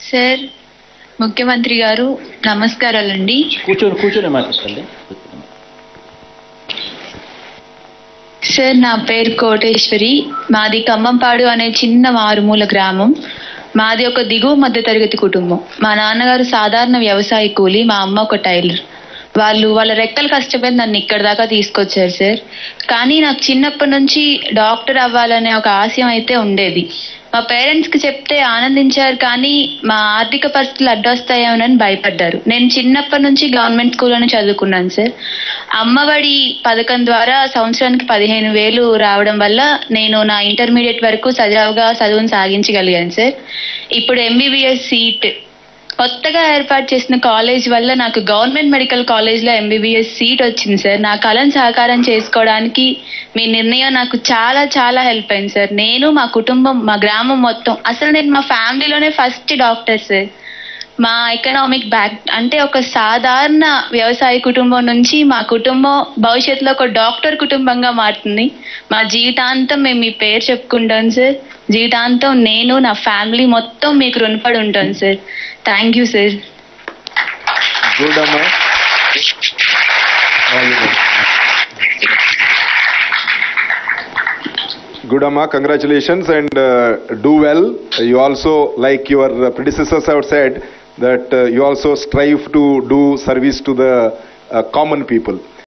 Sir ముఖ్యమంత్రి గారు నమస్కారాలండి కూర్చొని కూర్చొని మాట్లాడండి సార్ నా పేరు కోటేశ్వరి మాది ఖమ్మంపాడు అనే చిన్న మారుమూల గ్రామం మాది ఒక దిగువ మధ్య తరగతి కుటుంబం మా నాన్నగారు సాధారణ వ్యవసాయ కూలి మా అమ్మ ఒక టైలర్ వాళ్ళు వాళ్ళ రెక్కలు కష్టపడి నన్ను ఇక్కడ దాకా తీసుకొచ్చారు సార్ కానీ నాకు చిన్నప్పటి నుంచి డాక్టర్ అవ్వాలనే ఒక ఆశయం అయితే ఉండేది మా పేరెంట్స్ కి చెప్తే ఆనందించారు కానీ మా ఆర్థిక పరిస్థితులు అడ్డొస్తాయేమోనని భయపడ్డారు నేను చిన్నప్పటి నుంచి గవర్నమెంట్ స్కూల్లోనే చదువుకున్నాను సార్ అమ్మఒడి పథకం ద్వారా సంవత్సరానికి పదిహేను వేలు రావడం వల్ల నేను నా ఇంటర్మీడియట్ వరకు సజావుగా చదువును సాగించగలిగాను సార్ ఇప్పుడు ఎంబీబీఎస్ సీట్ కొత్తగా ఏర్పాటు చేసిన కాలేజ్ వల్ల నాకు గవర్నమెంట్ మెడికల్ కాలేజ్లో ఎంబీబీఎస్ సీట్ వచ్చింది సార్ నా కళను సహకారం చేసుకోవడానికి మీ నిర్ణయం నాకు చాలా చాలా హెల్ప్ అయింది సార్ నేను మా కుటుంబం మా గ్రామం మొత్తం అసలు నేను మా ఫ్యామిలీలోనే ఫస్ట్ డాక్టర్ సార్ మా ఎకనామిక్ బ్యాక్ అంటే ఒక సాధారణ వ్యవసాయ కుటుంబం నుంచి మా కుటుంబం భవిష్యత్తులో ఒక డాక్టర్ కుటుంబంగా మారుతుంది మా జీవితాంతం మేము మీ పేరు చెప్పుకుంటాం సార్ జీవితాంతం నేను నా ఫ్యామిలీ మొత్తం మీకు రుణపడి ఉంటాను sir thank you sir good అమ్మా Good Amma, congratulations and uh, do well. You also, like your predecessors have said, that uh, you also strive to do service to the uh, common people.